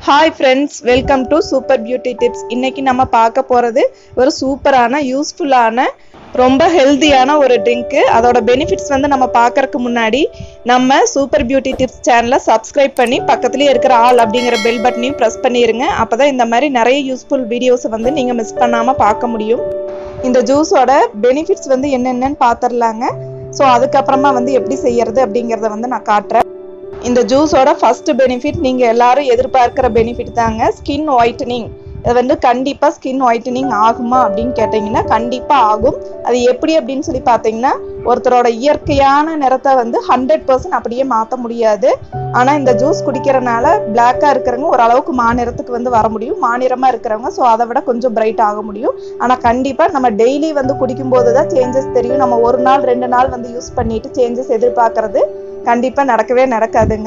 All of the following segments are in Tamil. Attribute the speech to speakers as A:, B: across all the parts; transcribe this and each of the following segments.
A: hi friends welcome to super beauty tips இன்னைக்கு நம்ம பார்க்க போகிறது ஒரு சூப்பரான யூஸ்ஃபுல்லான ரொம்ப ஹெல்தியான ஒரு ட்ரிங்க்கு அதோட பெனிஃபிட்ஸ் வந்து நம்ம பார்க்கறதுக்கு முன்னாடி நம்ம சூப்பர் பியூட்டி டிப்ஸ் சேனலை சப்ஸ்கிரைப் பண்ணி பக்கத்துலேயே இருக்கிற ஆல் அப்படிங்கிற பெல் பட்டனையும் ப்ரெஸ் பண்ணிடுங்க அப்போ தான் இந்த மாதிரி நிறைய யூஸ்ஃபுல் வீடியோஸை வந்து நீங்கள் மிஸ் பண்ணாமல் பார்க்க முடியும் இந்த ஜூஸோட பெனிஃபிட்ஸ் வந்து என்னென்னன்னு பார்த்துடலாங்க ஸோ அதுக்கப்புறமா வந்து எப்படி செய்யறது அப்படிங்கிறத வந்து நான் காட்டுறேன் இந்த ஜூஸோட ஃபர்ஸ்ட் பெனிஃபிட் நீங்கள் எல்லாரும் எதிர்பார்க்குற பெனிஃபிட் தாங்க ஸ்கின் ஒயிட்டனிங் இது வந்து கண்டிப்பாக ஸ்கின் ஒயிட்டனிங் ஆகுமா அப்படின்னு கேட்டிங்கன்னா கண்டிப்பாக ஆகும் அது எப்படி அப்படின்னு சொல்லி பார்த்தீங்கன்னா ஒருத்தரோட இயற்கையான நிறத்தை வந்து ஹண்ட்ரட் பர்சன்ட் அப்படியே மாற்ற முடியாது ஆனால் இந்த ஜூஸ் குடிக்கிறனால பிளாக்காக இருக்கிறவங்க ஓரளவுக்கு மாநிறத்துக்கு வந்து வர முடியும் மாநிறமாக இருக்கிறவங்க ஸோ அதை விட கொஞ்சம் பிரைட் ஆக முடியும் ஆனால் கண்டிப்பாக நம்ம டெய்லி வந்து குடிக்கும்போது தான் சேஞ்சஸ் தெரியும் நம்ம ஒரு நாள் ரெண்டு நாள் வந்து யூஸ் பண்ணிட்டு சேஞ்சஸ் எதிர்பார்க்கறது கண்டிப்பாக நடக்கவே நடக்காதுங்க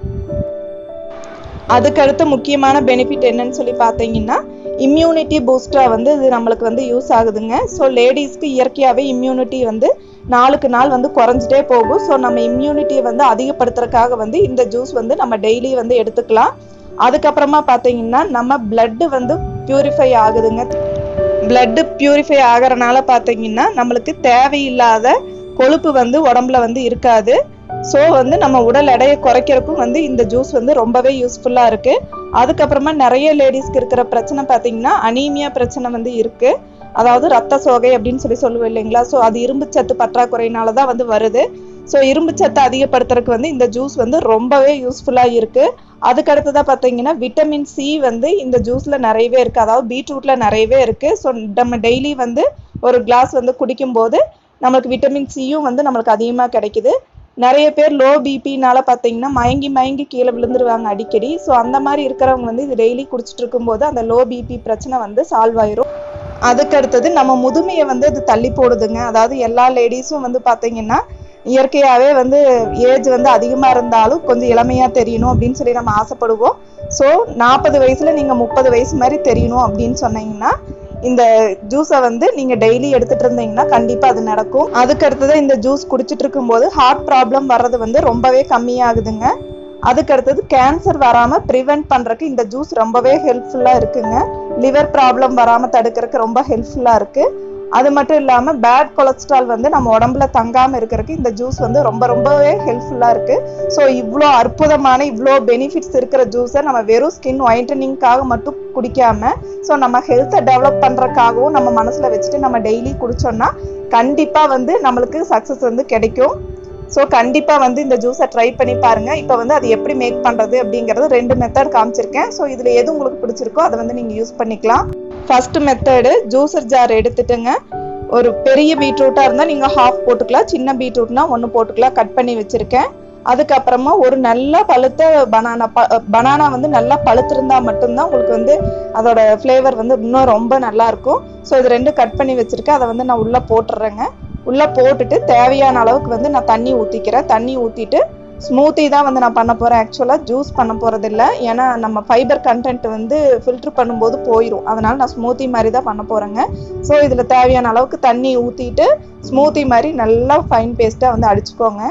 A: அதுக்கடுத்து முக்கியமான பெனிஃபிட் என்னன்னு சொல்லி பார்த்தீங்கன்னா இம்யூனிட்டி பூஸ்டராக வந்து இது நம்மளுக்கு வந்து யூஸ் ஆகுதுங்க ஸோ லேடிஸ்க்கு இயற்கையாகவே இம்யூனிட்டி வந்து நாளுக்கு நாள் வந்து குறைஞ்சிட்டே போகும் ஸோ நம்ம இம்யூனிட்டியை வந்து அதிகப்படுத்துறதுக்காக வந்து இந்த ஜூஸ் வந்து நம்ம டெய்லி வந்து எடுத்துக்கலாம் அதுக்கப்புறமா பார்த்தீங்கன்னா நம்ம பிளட்டு வந்து பியூரிஃபை ஆகுதுங்க பிளட்டு பியூரிஃபை ஆகிறனால பார்த்தீங்கன்னா நம்மளுக்கு தேவையில்லாத கொழுப்பு வந்து உடம்புல வந்து இருக்காது ஸோ வந்து நம்ம உடல் எடையை குறைக்கிறதுக்கும் வந்து இந்த ஜூஸ் வந்து ரொம்பவே யூஸ்ஃபுல்லாக இருக்குது அதுக்கப்புறமா நிறைய லேடிஸ்க்கு இருக்கிற பிரச்சனை பார்த்தீங்கன்னா அனீமியா பிரச்சனை வந்து இருக்குது அதாவது ரத்த சோகை அப்படின்னு சொல்லி சொல்லுவோம் இல்லைங்களா ஸோ அது இரும்பு சத்து பற்றாக்குறையினால தான் வந்து வருது ஸோ இரும்பு சத்தை அதிகப்படுத்துறதுக்கு வந்து இந்த ஜூஸ் வந்து ரொம்பவே யூஸ்ஃபுல்லாக இருக்குது அதுக்கு அடுத்ததாக பார்த்தீங்கன்னா விட்டமின் சி வந்து இந்த ஜூஸில் நிறையவே இருக்குது அதாவது பீட்ரூட்டில் நிறையவே இருக்குது ஸோ நம்ம டெய்லி வந்து ஒரு கிளாஸ் வந்து குடிக்கும்போது நம்மளுக்கு விட்டமின் சியும் வந்து நம்மளுக்கு அதிகமாக கிடைக்குது நிறைய பேர் லோ பிபினால பார்த்தீங்கன்னா மயங்கி மயங்கி கீழே விழுந்துருவாங்க அடிக்கடி ஸோ அந்த மாதிரி இருக்கிறவங்க வந்து இது டெய்லி குடிச்சிட்டு இருக்கும்போது அந்த லோ பிபி பிரச்சனை வந்து சால்வ் ஆயிரும் அதுக்கு அடுத்தது நம்ம முதுமையை வந்து இது தள்ளி போடுதுங்க அதாவது எல்லா லேடிஸும் வந்து பார்த்தீங்கன்னா இயற்கையாகவே வந்து ஏஜ் வந்து அதிகமாக இருந்தாலும் கொஞ்சம் இளமையாக தெரியணும் அப்படின்னு சொல்லி நம்ம ஆசைப்படுவோம் ஸோ நாற்பது வயசில் நீங்கள் முப்பது வயசு மாதிரி தெரியணும் அப்படின்னு சொன்னீங்கன்னா இந்த ஜூஸை வந்து நீங்கள் டெய்லி எடுத்துட்டு இருந்தீங்கன்னா கண்டிப்பாக அது நடக்கும் அதுக்கு அடுத்தது இந்த ஜூஸ் குடிச்சிட்டு இருக்கும்போது ஹார்ட் ப்ராப்ளம் வர்றது வந்து ரொம்பவே கம்மியாகுதுங்க அதுக்கு அடுத்தது கேன்சர் வராமல் ப்ரிவெண்ட் பண்ணுறதுக்கு இந்த ஜூஸ் ரொம்பவே ஹெல்ப்ஃபுல்லாக இருக்குங்க லிவர் ப்ராப்ளம் வராமல் தடுக்கிறதுக்கு ரொம்ப ஹெல்ப்ஃபுல்லாக இருக்குது அது மட்டும் இல்லாமல் பேட் கொலஸ்ட்ரால் வந்து நம்ம உடம்புல தங்காமல் இருக்கிறதுக்கு இந்த ஜூஸ் வந்து ரொம்ப ரொம்பவே ஹெல்ப்ஃபுல்லாக இருக்குது ஸோ இவ்வளோ அற்புதமான இவ்வளோ பெனிஃபிட்ஸ் இருக்கிற ஜூஸை நம்ம வெறும் ஸ்கின் ஒயிட்டனிங்காக மட்டும் குடிக்காம ஸோ நம்ம ஹெல்த்தை டெவலப் பண்ணுறதுக்காகவும் நம்ம மனசில் வச்சுட்டு நம்ம டெய்லி குடிச்சோம்னா கண்டிப்பாக வந்து நம்மளுக்கு சக்ஸஸ் வந்து கிடைக்கும் ஸோ கண்டிப்பாக வந்து இந்த ஜூஸை ட்ரை பண்ணி பாருங்கள் இப்போ வந்து அது எப்படி மேக் பண்ணுறது அப்படிங்கிறது ரெண்டு மெத்தட் காமிச்சிருக்கேன் ஸோ இதில் எது உங்களுக்கு பிடிச்சிருக்கோ அதை வந்து நீங்கள் யூஸ் பண்ணிக்கலாம் ஃபர்ஸ்ட் மெத்தடு ஜூஸர் ஜார் எடுத்துட்டுங்க ஒரு பெரிய பீட்ரூட்டாக இருந்தால் நீங்கள் ஹாஃப் போட்டுக்கலாம் சின்ன பீட்ரூட்னா ஒன்று போட்டுக்கலாம் கட் பண்ணி வச்சுருக்கேன் அதுக்கப்புறமா ஒரு நல்ல பழுத்த பனானா ப பனானா வந்து நல்லா பழுத்திருந்தா மட்டும்தான் உங்களுக்கு வந்து அதோட ஃப்ளேவர் வந்து இன்னும் ரொம்ப நல்லா இருக்கும் ஸோ இது ரெண்டும் கட் பண்ணி வச்சுருக்கேன் அதை வந்து நான் உள்ளே போட்டுடுறேங்க உள்ளே போட்டுட்டு தேவையான அளவுக்கு வந்து நான் தண்ணி ஊற்றிக்கிறேன் தண்ணி ஊற்றிட்டு ஸ்மூத்தி தான் வந்து நான் பண்ண போகிறேன் ஆக்சுவலாக ஜூஸ் பண்ண போகிறது இல்லை ஏன்னா நம்ம ஃபைபர் கண்டென்ட் வந்து ஃபில்ட்ரு பண்ணும்போது போயிடும் அதனால் நான் ஸ்மூத்தி மாதிரி தான் பண்ண போகிறேங்க ஸோ இதில் தேவையான அளவுக்கு தண்ணி ஊற்றிட்டு ஸ்மூத்தி மாதிரி நல்லா ஃபைன் பேஸ்ட்டாக வந்து அடிச்சுக்கோங்க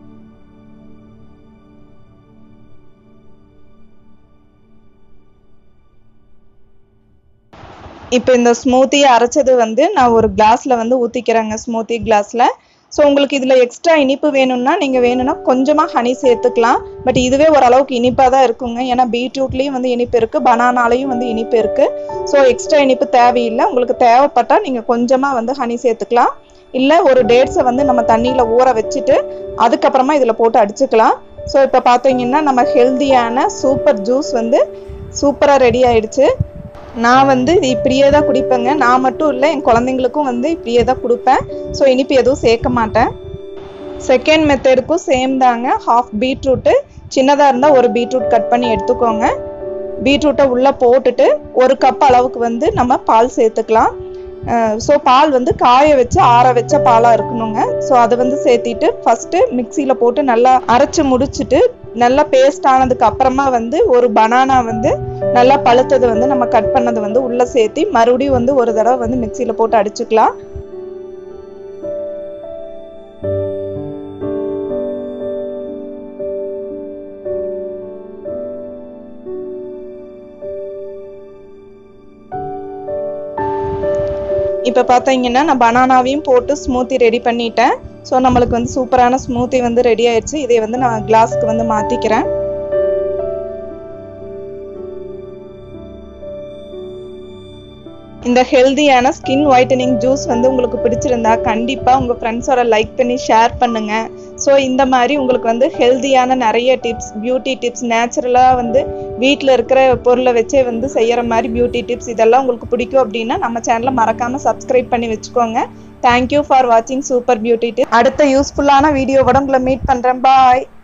A: இப்போ இந்த ஸ்மூத்தியை அரைச்சது வந்து நான் ஒரு கிளாஸில் வந்து ஊற்றிக்கிறேங்க ஸ்மூத்தி கிளாஸில் ஸோ உங்களுக்கு இதில் எக்ஸ்ட்ரா இனிப்பு வேணும்னா நீங்கள் வேணும்னா கொஞ்சமாக ஹனி சேர்த்துக்கலாம் பட் இதுவே ஓரளவுக்கு இனிப்பாக தான் இருக்குங்க ஏன்னா பீட்ரூட்லேயும் வந்து இனிப்பு இருக்குது பனானாலையும் வந்து இனிப்பு இருக்குது ஸோ எக்ஸ்ட்ரா இனிப்பு தேவையில்லை உங்களுக்கு தேவைப்பட்டால் நீங்கள் கொஞ்சமாக வந்து ஹனி சேர்த்துக்கலாம் இல்லை ஒரு டேட்ஸை வந்து நம்ம தண்ணியில் ஊற வச்சுட்டு அதுக்கப்புறமா இதில் போட்டு அடிச்சுக்கலாம் ஸோ இப்போ பார்த்தீங்கன்னா நம்ம ஹெல்த்தியான சூப்பர் ஜூஸ் வந்து சூப்பராக ரெடி ஆயிடுச்சு நான் வந்து இது இப்படியே தான் குடிப்பேங்க நான் மட்டும் இல்லை என் குழந்தைங்களுக்கும் வந்து இப்படியே தான் கொடுப்பேன் ஸோ இனிப்பு எதுவும் சேர்க்க மாட்டேன் செகண்ட் மெத்தடுக்கும் சேம் தாங்க ஹாஃப் பீட்ரூட்டு சின்னதாக இருந்தால் ஒரு பீட்ரூட் கட் பண்ணி எடுத்துக்கோங்க பீட்ரூட்டை உள்ளே போட்டுட்டு ஒரு கப் அளவுக்கு வந்து நம்ம பால் சேர்த்துக்கலாம் ஸோ பால் வந்து காய வச்சு ஆற வச்ச பாலாக இருக்கணுங்க ஸோ அதை வந்து சேர்த்திட்டு ஃபஸ்ட்டு மிக்சியில் போட்டு நல்லா அரைச்சி முடிச்சுட்டு நல்லா பேஸ்ட் ஆனதுக்கு அப்புறமா வந்து ஒரு பனானா வந்து நல்லா பழுத்தது வந்து நம்ம கட் பண்ணது வந்து உள்ளே சேர்த்தி மறுபடியும் வந்து ஒரு தடவை வந்து மிக்சியில் போட்டு அடிச்சுக்கலாம் இப்போ பார்த்தீங்கன்னா நான் பனானாவையும் போட்டு ஸ்மூத்தி ரெடி பண்ணிட்டேன் ஸோ நம்மளுக்கு வந்து சூப்பரான ஸ்மூத்தி வந்து ரெடி ஆயிடுச்சு இதை வந்து நான் கிளாஸ்க்கு வந்து மாற்றிக்கிறேன் இந்த ஹெல்தியான ஸ்கின் ஒயிட்டனிங் ஜூஸ் வந்து உங்களுக்கு பிடிச்சிருந்தா கண்டிப்பாக உங்கள் ஃப்ரெண்ட்ஸோட லைக் பண்ணி ஷேர் பண்ணுங்க ஸோ இந்த மாதிரி உங்களுக்கு வந்து ஹெல்தியான நிறைய டிப்ஸ் பியூட்டி டிப்ஸ் நேச்சுரலாக வந்து வீட்டில் இருக்கிற பொருளை வச்சே வந்து செய்கிற மாதிரி பியூட்டி டிப்ஸ் இதெல்லாம் உங்களுக்கு பிடிக்கும் அப்படின்னா நம்ம சேனலை மறக்காமல் சப்ஸ்கிரைப் பண்ணி வச்சுக்கோங்க தேங்க்யூ ஃபார் வாட்சிங் சூப்பர் பியூட்டி டிப் அடுத்த யூஸ்ஃபுல்லான வீடியோவோட உங்களை மீட் பண்ணுறேன் பாய்